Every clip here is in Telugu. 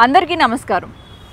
అందరికీ నమస్కారం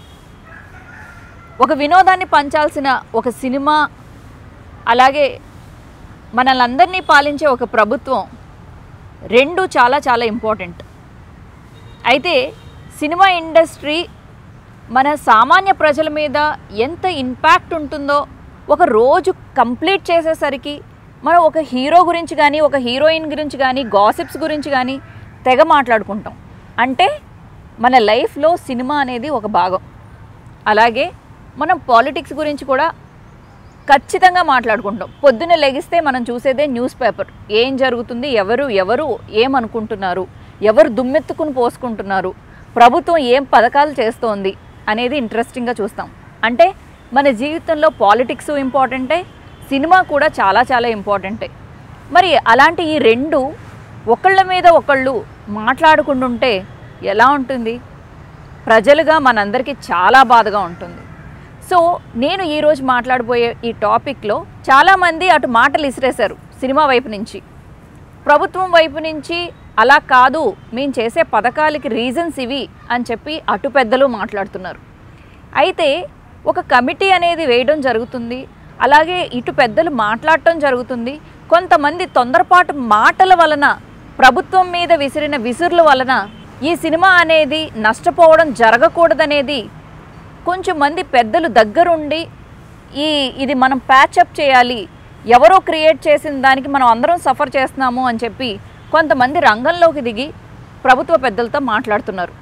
ఒక వినోదాన్ని పంచాల్సిన ఒక సినిమా అలాగే మనల్ని అందరినీ పాలించే ఒక ప్రభుత్వం రెండు చాలా చాలా ఇంపార్టెంట్ అయితే సినిమా ఇండస్ట్రీ మన సామాన్య ప్రజల మీద ఎంత ఇంపాక్ట్ ఉంటుందో ఒక రోజు కంప్లీట్ చేసేసరికి మనం ఒక హీరో గురించి కానీ ఒక హీరోయిన్ గురించి కానీ గాసిప్స్ గురించి కానీ తెగ మాట్లాడుకుంటాం అంటే మన లైఫ్లో సినిమా అనేది ఒక భాగం అలాగే మనం పాలిటిక్స్ గురించి కూడా ఖచ్చితంగా మాట్లాడుకుంటాం పొద్దున్న లెగిస్తే మనం చూసేదే న్యూస్ పేపర్ ఏం జరుగుతుంది ఎవరు ఎవరు ఏమనుకుంటున్నారు ఎవరు దుమ్మెత్తుకుని పోసుకుంటున్నారు ప్రభుత్వం ఏం పథకాలు చేస్తోంది అనేది ఇంట్రెస్టింగ్గా చూస్తాం అంటే మన జీవితంలో పాలిటిక్స్ ఇంపార్టెంటే సినిమా కూడా చాలా చాలా ఇంపార్టెంటే మరి అలాంటి ఈ రెండు ఒకళ్ళ మీద ఒకళ్ళు మాట్లాడుకుంటుంటే ఎలా ఉంటుంది ప్రజలుగా మనందరికీ చాలా బాధగా ఉంటుంది సో నేను ఈరోజు మాట్లాడబోయే ఈ టాపిక్లో చాలామంది అటు మాటలు ఇసిరేశారు సినిమా వైపు నుంచి ప్రభుత్వం వైపు నుంచి అలా కాదు మేము చేసే పథకాలకి రీజన్స్ ఇవి అని చెప్పి అటు పెద్దలు మాట్లాడుతున్నారు అయితే ఒక కమిటీ అనేది వేయడం జరుగుతుంది అలాగే ఇటు పెద్దలు మాట్లాడటం జరుగుతుంది కొంతమంది తొందరపాటు మాటల వలన ప్రభుత్వం మీద విసిరిన విసురుల వలన ఈ సినిమా అనేది నష్టపోవడం జరగకూడదనేది కొంచెం మంది పెద్దలు దగ్గరుండి ఈ ఇది మనం ప్యాచప్ చేయాలి ఎవరో క్రియేట్ చేసిన దానికి మనం అందరం సఫర్ చేస్తున్నాము అని చెప్పి కొంతమంది రంగంలోకి దిగి ప్రభుత్వ పెద్దలతో మాట్లాడుతున్నారు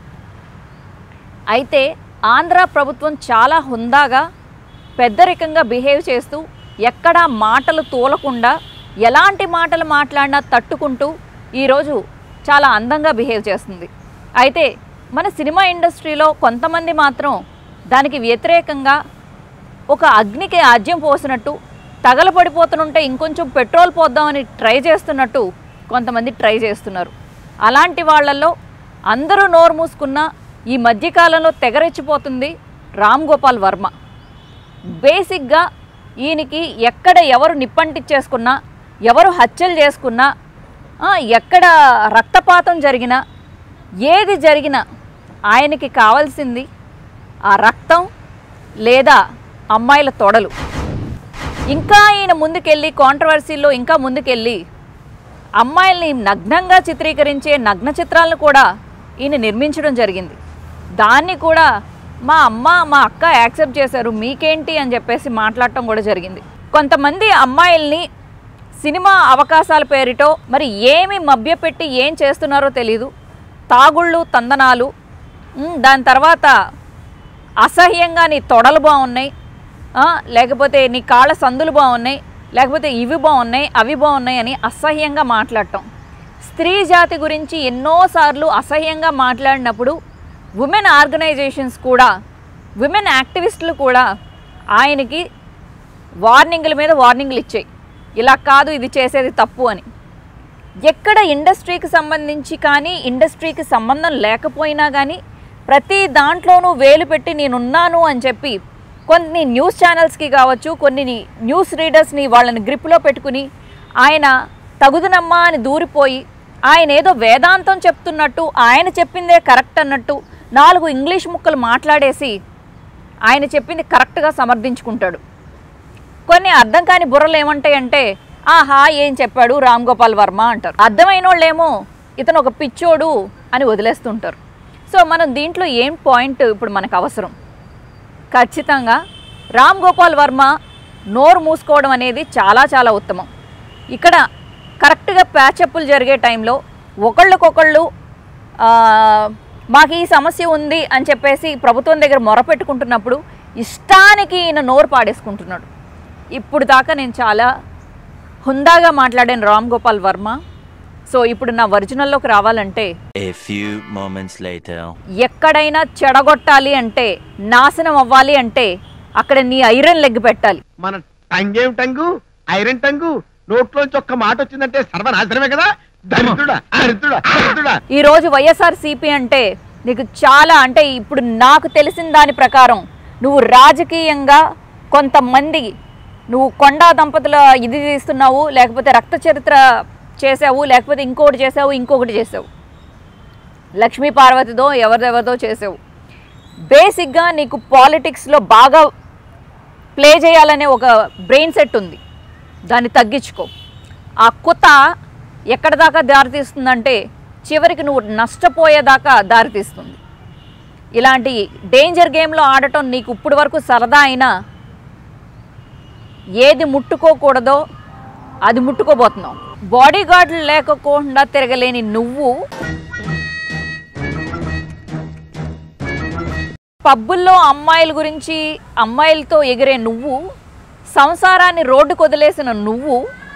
అయితే ఆంధ్ర ప్రభుత్వం చాలా హుందాగా పెద్దరికంగా బిహేవ్ చేస్తూ ఎక్కడా మాటలు తోలకుండా ఎలాంటి మాటలు మాట్లాడినా తట్టుకుంటూ ఈరోజు చాలా అందంగా బిహేవ్ చేస్తుంది అయితే మన సినిమా ఇండస్ట్రీలో కొంతమంది మాత్రం దానికి వ్యతిరేకంగా ఒక అగ్నికి ఆజ్యం పోసినట్టు తగలబడిపోతుంటే ఇంకొంచెం పెట్రోల్ పోద్దామని ట్రై చేస్తున్నట్టు కొంతమంది ట్రై చేస్తున్నారు అలాంటి వాళ్ళల్లో అందరూ నోరు మూసుకున్న ఈ మధ్యకాలంలో తెగరెచ్చిపోతుంది రామ్ గోపాల్ వర్మ బేసిక్గా ఈయనకి ఎక్కడ ఎవరు నిప్పంటిచ్చేసుకున్నా ఎవరు హత్యలు చేసుకున్నా ఆ, ఎక్కడ రక్తపాతం జరిగినా ఏది జరిగినా ఆయనకి కావాల్సింది ఆ రక్తం లేదా అమ్మాయిల తొడలు ఇంకా ఈయన ముందుకెళ్ళి కాంట్రవర్సీలో ఇంకా ముందుకెళ్ళి అమ్మాయిల్ని నగ్నంగా చిత్రీకరించే నగ్న చిత్రాలను కూడా ఈయన నిర్మించడం జరిగింది దాన్ని కూడా మా అమ్మ మా అక్క యాక్సెప్ట్ చేశారు మీకేంటి అని చెప్పేసి మాట్లాడటం కూడా జరిగింది కొంతమంది అమ్మాయిల్ని సినిమా అవకాశాల పేరిటో మరి ఏమి మభ్యపెట్టి ఏం చేస్తున్నారో తెలీదు తాగుళ్ళు తందనాలు ఉమ్, దాని తర్వాత అసహ్యంగా నీ తొడలు బాగున్నాయి ఆ, లేకపోతే నీ కాళ్ళ సందులు బాగున్నాయి లేకపోతే ఇవి బాగున్నాయి అవి బాగున్నాయి అని అసహ్యంగా మాట్లాడటం స్త్రీ జాతి గురించి ఎన్నోసార్లు అసహ్యంగా మాట్లాడినప్పుడు ఉమెన్ ఆర్గనైజేషన్స్ కూడా విమెన్ యాక్టివిస్టులు కూడా ఆయనకి వార్నింగ్ల మీద వార్నింగ్లు ఇచ్చాయి ఇలా కాదు ఇది చేసేది తప్పు అని ఎక్కడ ఇండస్ట్రీకి సంబంధించి కానీ ఇండస్ట్రీకి సంబంధం లేకపోయినా కానీ ప్రతి దాంట్లోనూ వేలు పెట్టి నేనున్నాను అని చెప్పి కొన్ని న్యూస్ ఛానల్స్కి కావచ్చు కొన్ని న్యూస్ రీడర్స్ని వాళ్ళని గ్రిప్లో పెట్టుకుని ఆయన తగుదనమ్మా అని దూరిపోయి ఆయన ఏదో వేదాంతం చెప్తున్నట్టు ఆయన చెప్పిందే కరెక్ట్ అన్నట్టు నాలుగు ఇంగ్లీష్ ముక్కలు మాట్లాడేసి ఆయన చెప్పింది కరెక్ట్గా సమర్థించుకుంటాడు కొన్ని అర్థం కాని బుర్రలు ఏమంటాయంటే ఆహా ఏం చెప్పాడు రామ్ గోపాల్ వర్మ అంటారు అర్థమైన వాళ్ళేమో ఇతను ఒక పిచ్చోడు అని వదిలేస్తుంటారు సో మనం దీంట్లో ఏం పాయింట్ ఇప్పుడు మనకు అవసరం ఖచ్చితంగా రామ్ గోపాల్ వర్మ నోరు మూసుకోవడం అనేది చాలా చాలా ఉత్తమం ఇక్కడ కరెక్ట్గా ప్యాచప్పులు జరిగే టైంలో ఒకళ్ళకొకళ్ళు ఆ, మాకు ఈ సమస్య ఉంది అని చెప్పేసి ప్రభుత్వం దగ్గర మొరపెట్టుకుంటున్నప్పుడు ఇష్టానికి ఈయన నోరు పాడేసుకుంటున్నాడు ఇప్పుడు దాకా నేను చాలా హుందాగా మాట్లాడాను రామ్ గోపాల్ వర్మ సో ఇప్పుడు నా ఒరిజినల్లోకి రావాలంటే A few moments later. ఎక్కడైనా చెడగొట్టాలి అంటే నాశనం అవ్వాలి అంటే అక్కడ నీ ఐరన్ లెగ్ పెట్టాలి మన టంగేం టంగు ఐరన్ టంగు నోట్లోంచి ఒక్క మాట వచ్చిందంటే సర్వనాశనమే కదా దరిద్రుడా దరిద్రుడా దరిద్రుడా ఈ రోజు వైఎస్ఆర్ సిపి అంటే నీకు చాలా అంటే ఇప్పుడు నాకు తెలిసిన దాని ప్రకారం నువ్వు రాజకీయంగా కొంతమంది నువ్వు కొండా దంపతుల ఇది తీస్తున్నావు లేకపోతే రక్త చరిత్ర చేసావు లేకపోతే ఇంకొకటి చేసావు ఇంకొకటి చేసావు లక్ష్మీ పార్వతిదో ఎవరిదెవరిదో చేసావు బేసిక్గా నీకు పాలిటిక్స్లో బాగా ప్లే చేయాలనే ఒక బ్రెయిన్ సెట్ ఉంది దాన్ని తగ్గించుకో ఆ కుత ఎక్కడ దాకా దారితీస్తుందంటే చివరికి నువ్వు నష్టపోయేదాకా దారితీస్తుంది ఇలాంటి డేంజర్ గేమ్లో ఆడటం నీకు ఇప్పుడు వరకు సరదా అయినా ఏది ముట్టుకోకూడదో అది ముట్టుకోబోతున్నావు బాడీ గార్డులు లేకపోకుండా తిరగలేని నువ్వు పబ్బుల్లో అమ్మాయిల గురించి అమ్మాయిలతో ఎగిరే నువ్వు సంసారాన్ని రోడ్డుకు వదిలేసిన నువ్వు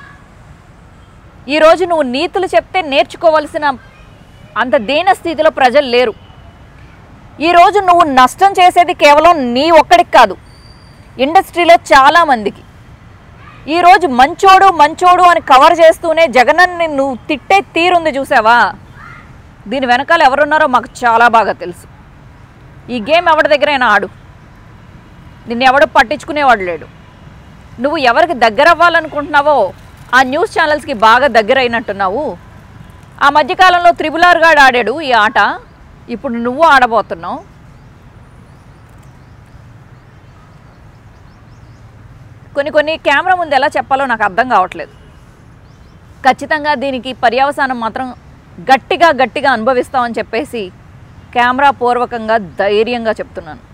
ఈరోజు నువ్వు నీతులు చెప్తే నేర్చుకోవలసిన అంత దీన స్థితిలో ప్రజలు లేరు ఈరోజు నువ్వు నష్టం చేసేది కేవలం నీ ఒక్కడికి కాదు ఇండస్ట్రీలో చాలామందికి ఈరోజు మంచోడు మంచోడు అని కవర్ చేస్తూనే జగనన్ని నువ్వు తిట్టే తీరుంది చూసావా దీని వెనకాల ఎవరున్నారో మాకు చాలా బాగా తెలుసు ఈ గేమ్ ఎవరి దగ్గరైనా ఆడు నిన్ను ఎవడు పట్టించుకునేవాడు లేడు నువ్వు ఎవరికి దగ్గర అవ్వాలనుకుంటున్నావో ఆ న్యూస్ ఛానల్స్కి బాగా దగ్గర అయినట్టున్నావు ఆ మధ్యకాలంలో త్రిబులార్ గాడు ఆడాడు ఈ ఆట ఇప్పుడు నువ్వు ఆడబోతున్నావు కొన్ని కొన్ని కెమెరా ముందు ఎలా చెప్పాలో నాకు అర్థం కావట్లేదు ఖచ్చితంగా దీనికి పర్యవసానం మాత్రం గట్టిగా గట్టిగా అనుభవిస్తామని చెప్పేసి కెమెరా పూర్వకంగా ధైర్యంగా చెప్తున్నాను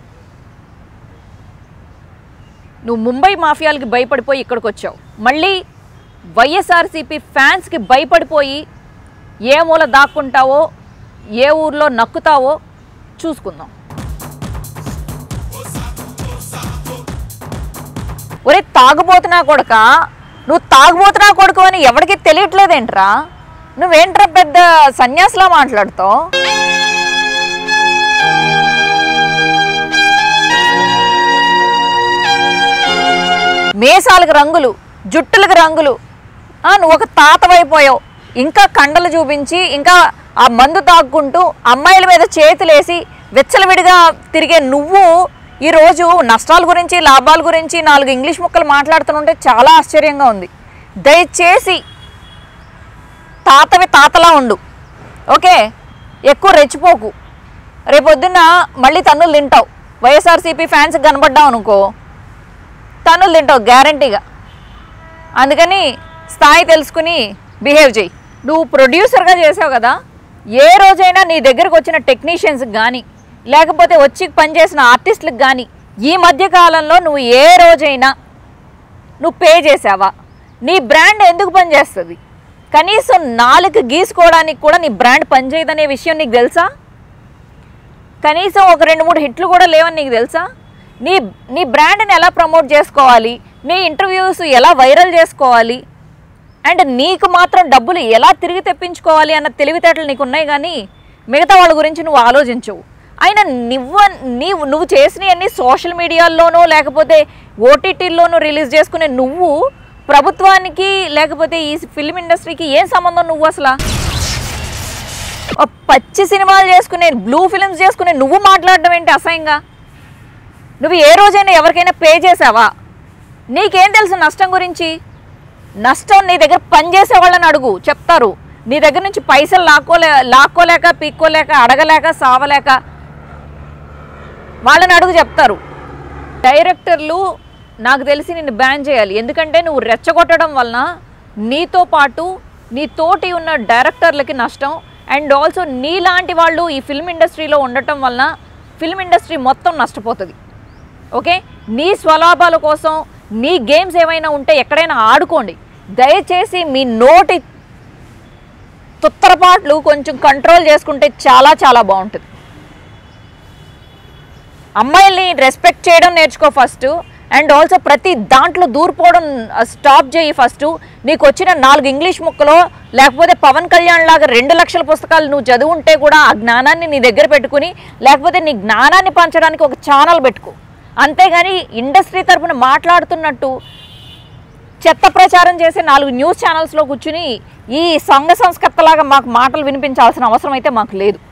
నువ్వు ముంబై మాఫియాలకి భయపడిపోయి ఇక్కడికి వచ్చావు మళ్ళీ వైఎస్ఆర్సీపీ ఫ్యాన్స్కి భయపడిపోయి ఏ మూల దాక్కుంటావో ఏ ఊర్లో నక్కుతావో చూసుకుందాం ఒరే తాగుబోతున్నా కొడక నువ్వు తాగుబోతున్నా కొడుకు అని ఎవరికి తెలియట్లేదేంట్రా నువ్వేంట్రా పెద్ద సన్యాసిలా మాట్లాడుతావు మేసాలకు రంగులు జుట్టులకు రంగులు ఆ, నువ్వు ఒక తాతవైపోయావు ఇంకా కండలు చూపించి ఇంకా ఆ మందు తాక్కుంటూ అమ్మాయిల మీద చేతులేసి విచ్చలవిడిగా తిరిగే నువ్వు ఈరోజు నష్టాల గురించి లాభాల గురించి నాలుగు ఇంగ్లీష్ ముక్కలు మాట్లాడుతుంటే చాలా ఆశ్చర్యంగా ఉంది దయచేసి తాతవి తాతలా ఉండు ఓకే ఎక్కువ రెచ్చిపోకు రేపొద్దున్న మళ్ళీ తన్నులు తింటావు వైఎస్ఆర్సీపీ ఫ్యాన్స్కి కనబడ్డావు అనుకో తన్నులు తింటావు గ్యారంటీగా అందుకని స్థాయి తెలుసుకుని బిహేవ్ చేయి నువ్వు ప్రొడ్యూసర్గా చేసావు కదా ఏ రోజైనా నీ దగ్గరకు వచ్చిన టెక్నీషియన్స్కి కానీ లేకపోతే వచ్చి పనిచేసిన ఆర్టిస్టులకు కానీ ఈ మధ్య కాలంలో నువ్వు ఏ రోజైనా నువ్వు పే చేసావా నీ బ్రాండ్ ఎందుకు పనిచేస్తుంది కనీసం నాలుగు గీసుకోవడానికి కూడా నీ బ్రాండ్ పనిచేయదనే విషయం నీకు తెలుసా కనీసం ఒక రెండు మూడు హిట్లు కూడా లేవని నీకు తెలుసా నీ నీ బ్రాండ్ని ఎలా ప్రమోట్ చేసుకోవాలి నీ ఇంటర్వ్యూస్ ఎలా వైరల్ చేసుకోవాలి అండ్ నీకు మాత్రం డబ్బులు ఎలా తిరిగి తెప్పించుకోవాలి అన్న తెలివితేటలు నీకు ఉన్నాయి కానీ మిగతా వాళ్ళ గురించి నువ్వు ఆలోచించవు అయినా నువ్వు నీవు నువ్వు చేసినవన్నీ సోషల్ మీడియాల్లోనో లేకపోతే ఓటీటీల్లోనూ రిలీజ్ చేసుకునే నువ్వు ప్రభుత్వానికి లేకపోతే ఈ ఫిల్మ్ ఇండస్ట్రీకి ఏం సంబంధం నువ్వు అసలు ఓ పచ్చి సినిమాలు చేసుకునే బ్లూ ఫిల్మ్స్ చేసుకునే నువ్వు మాట్లాడడం ఏంటి అసహ్యంగా నువ్వు ఏ రోజైనా ఎవరికైనా పే చేసావా నీకేం తెలుసు నష్టం గురించి నష్టం నీ దగ్గర పనిచేసే వాళ్ళని అడుగు చెప్తారు నీ దగ్గర నుంచి పైసలు లాక్కోలే లాక్కోలేక పీక్కోలేక అడగలేక సావలేక వాళ్ళని అడుగు చెప్తారు డైరెక్టర్లు నాకు తెలిసి నిన్ను బ్యాన్ చేయాలి ఎందుకంటే నువ్వు రెచ్చగొట్టడం వలన నీతో పాటు నీ తోటి ఉన్న డైరెక్టర్లకి నష్టం అండ్ ఆల్సో నీలాంటి వాళ్ళు ఈ ఫిల్మ్ ఇండస్ట్రీలో ఉండటం వలన ఫిల్మ్ ఇండస్ట్రీ మొత్తం నష్టపోతుంది ఓకే నీ స్వలాభాల కోసం నీ గేమ్స్ ఏమైనా ఉంటే ఎక్కడైనా ఆడుకోండి దయచేసి మీ నోటి తుత్తరపాట్లు కొంచెం కంట్రోల్ చేసుకుంటే చాలా చాలా బాగుంటుంది అమ్మాయిల్ని రెస్పెక్ట్ చేయడం నేర్చుకో ఫస్ట్ అండ్ ఆల్సో ప్రతి దాంట్లో దూరిపోవడం స్టాప్ చేయి ఫస్ట్ నీకు వచ్చిన నాలుగు ఇంగ్లీష్ ముక్కలో లేకపోతే పవన్ కళ్యాణ్ లాగా రెండు లక్షల పుస్తకాలు నువ్వు చదువుంటే కూడా ఆ జ్ఞానాన్ని నీ దగ్గర పెట్టుకుని లేకపోతే నీ జ్ఞానాన్ని పంచడానికి ఒక ఛానల్ పెట్టుకో అంతేగాని ఇండస్ట్రీ తరపున మాట్లాడుతున్నట్టు చెత్త ప్రచారం చేసే నాలుగు న్యూస్ ఛానల్స్లో కూర్చుని ఈ సంఘ సంస్కర్తలాగా మాకు మాటలు వినిపించాల్సిన అవసరం అయితే మాకు లేదు